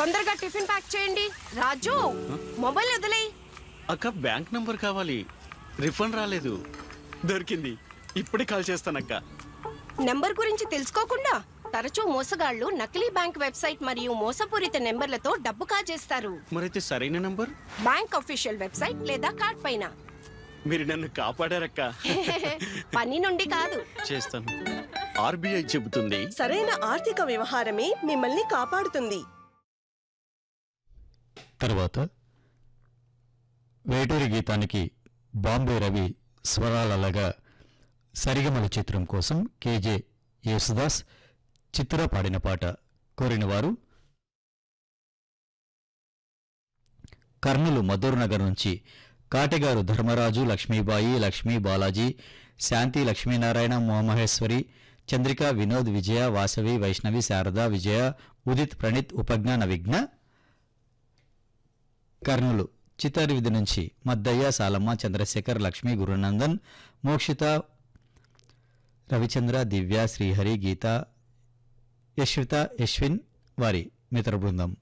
తొందరగా tiffin pack చేయండి రాజు mobile వదిలేయ్ అక్క బ్యాంక్ నంబర్ కావాలి రిఫండ్ రాలేదు దొరికింది ఇప్పుడే కాల్ చేస్తానక్క నెంబర్ గురించి తెలుసుకోకుండా తరచూ మోసగాళ్లు నకిలీ బ్యాంక్ వెబ్సైట్ మరియు మోసపూరిత నెంబర్లతో డబ్బు కాజేస్తారు మరైతే సరైన నంబర్ బ్యాంక్ అఫీషియల్ వెబ్సైట్ లేదా కార్డ్ పైన మీరు నన్ను కాపాడారక్క పని నుండి కాదు చేస్తాను ఆర్బీఐ చెబుతుంది సరైన ఆర్థిక వ్యవహారమే మిమ్మల్ని కాపాడుతుంది తర్వాత వేటూరి గీతానికి బాంబే రవి స్వరాలగా సరిగమల చిత్రం కోసం కేజే యేసుదాస్ చిత్ర పాడిన పాట కోరినవారు కర్నూలు మధుర్ నగర్ నుంచి కాటెగారు ధర్మరాజు లక్ష్మీబాయి లక్ష్మీ బాలాజీ శాంతి లక్ష్మీనారాయణ మోమహేశ్వరి చంద్రిక వినోద్ విజయ వాసవి వైష్ణవి శారద విజయ ఉదిత్ ప్రణీత్ ఉపజ్ఞాన విఘ్న కర్నూలు చిత్తారి విధి నుంచి మద్దయ్య సాలమ్మ చంద్రశేఖర్ లక్ష్మీ గురునందన్ మోక్షిత రవిచంద్ర దివ్య శ్రీహరి గీత యశ్విత యశ్విన్ వారి మిత్ర బృందం